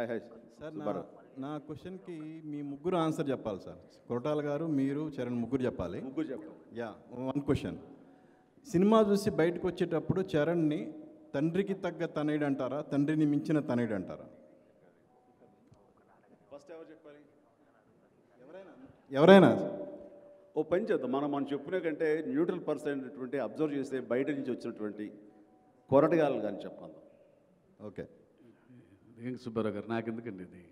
hi hi sir నా సుబ్బారావు నా క్వశ్చన్కి మీ ముగ్గురు ఆన్సర్ చెప్పాలి సార్ కొరటాల గారు మీరు చరణ్ ముగ్గురు చెప్పాలి ముగ్గురు చెప్పండి యా వన్ క్వశ్చన్ సినిమా చూసి బయటకు వచ్చేటప్పుడు చరణ్ని తండ్రికి తగ్గ తనయుడు అంటారా తండ్రిని మించిన తనయుడు అంటారా ఫస్ట్ ఎవరు చెప్పాలి ఎవరైనా ఎవరైనా ఓ పని చేద్దాం మనం మనం చెప్పుకునే కంటే న్యూట్రల్ పర్సన్ అయినటువంటి అబ్జర్వ్ చేస్తే బయట నుంచి వచ్చినటువంటి కొరటగాలు కానీ చెప్పాలి ఓకే ఏం సుబ్బారావు గారు నాకెందుకండి ఇది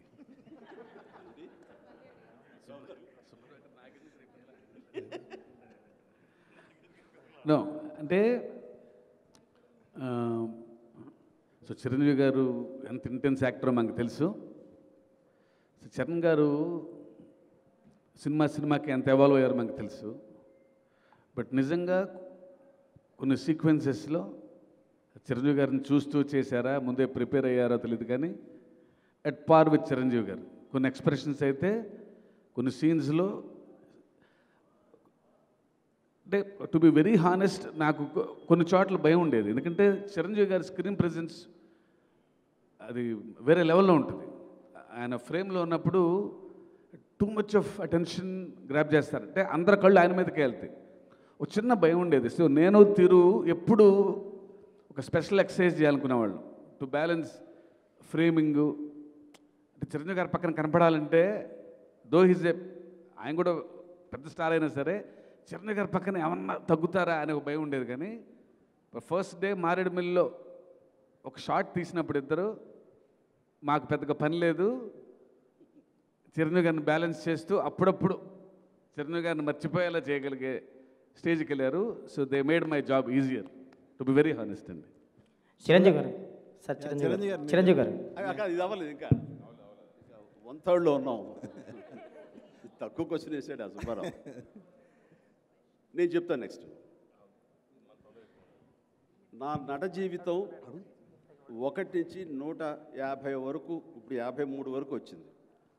నో అంటే ఆ, సో చిరంజీవి గారు ఎంత ఇంటెన్స్ యాక్టరో మనకు తెలుసు సో చరణ్ గారు సినిమా సినిమాకి ఎంత ఎవాల్వ్ అయ్యారో మనకు తెలుసు బట్ నిజంగా కొన్ని సీక్వెన్సెస్లో చిరంజీవి గారిని చూస్తూ చేశారా ముందే ప్రిపేర్ అయ్యారో తెలియదు కానీ ఎట్ పార్ విత్ చిరంజీవి గారు కొన్ని ఎక్స్ప్రెషన్స్ అయితే కొన్ని సీన్స్లో అంటే టు బి వెరీ హానెస్ట్ నాకు కొ- కొన్ని చోట్ల భయం ఉండేది ఎందుకంటే చిరంజీవి గారి స్క్రీన్ ప్రెజెన్స్ అది వేరే లెవెల్లో ఉంటుంది ఆయన ఫ్రేమ్లో ఉన్నప్పుడు too much of attention grab చేస్తారు అంటే అందరి కళ్ళు ఆయన మీదకే వెళ్తాయి ఒక చిన్న భయం ఉండేది సో నేను తీరు ఎప్పుడు ఒక స్పెషల్ ఎక్సర్సైజ్ చేయాలనుకునేవాళ్ళు టు బ్యాలెన్స్ ఫ్రేమింగు అంటే చిరంజీవి గారి పక్కన కనపడాలంటే దో హిజ్ ఏ ఆయన కూడా పెద్ద స్టార్ అయినా సరే చిరంజీవి గారి పక్కన ఏమన్నా తగ్గుతారా అనే ఒక భయం ఉండేది కానీ ఫస్ట్ డే మారేడుమిల్లిలో ఒక షార్ట్ తీసినప్పుడు ఇద్దరు మాకు పెద్దగా పని లేదు చిరంజీవి గారిని బ్యాలెన్స్ చేస్తూ అప్పుడప్పుడు చిరంజీవి గారిని మర్చిపోయేలా చేయగలిగే స్టేజ్కి వెళ్ళారు so they made my job easier to be very honest అండి చిరంజీవి గారు సార్ చిరంజీవి చిరంజీవి గారు గారు చిరంజీవి గారు అక్కడ ఇది అవ్వలేదు ఇంకా వన్ థర్డ్లో ఉన్నాం తక్కువ క్వశ్చన్ వేసాడు ఆ సుబ్బారావు నేను చెప్తాను నెక్స్ట్ నా నట జీవితం ఒకటి నుంచి నూట యాభై వరకు ఇప్పుడు యాభై మూడు వరకు వచ్చింది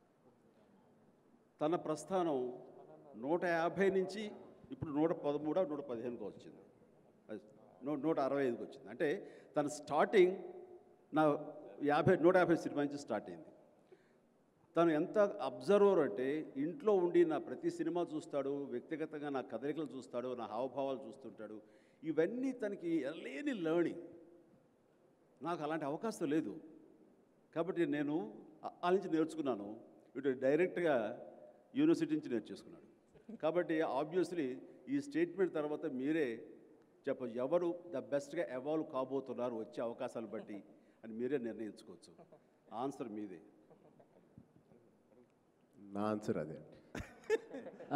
తన ప్రస్థానం నూట యాభై నుంచి ఇప్పుడు నూట పదమూడు నూట పదిహేనుకి వచ్చింది అది నూ నూట అరవై ఐదుకి వచ్చింది అంటే తన స్టార్టింగ్ నా యాభై నూట యాభై సినిమా నుంచి స్టార్ట్ అయింది తను ఎంత అబ్జర్వర్ అంటే ఇంట్లో ఉండి నా ప్రతి సినిమా చూస్తాడు వ్యక్తిగతంగా నా కదలికలు చూస్తాడు నా హావభావాలు చూస్తుంటాడు ఇవన్నీ తనకి లేని లర్నింగ్ నాకు అలాంటి అవకాశం లేదు కాబట్టి నేను ఆ- ఆ నుంచి నేర్చుకున్నాను ఇటు డైరెక్ట్గా యూనివర్సిటీ నుంచి నేర్చేసుకున్నాడు కాబట్టి ఆబ్వియస్లీ ఈ స్టేట్మెంట్ తర్వాత మీరే చెప్ప ఎవరు ద బెస్ట్గా ఎవాల్వ్ కాబోతున్నారు వచ్చే అవకాశాలు బట్టి అని మీరే నిర్ణయించుకోవచ్చు ఆన్సర్ మీదే నా ఆన్సర్ అదే అండి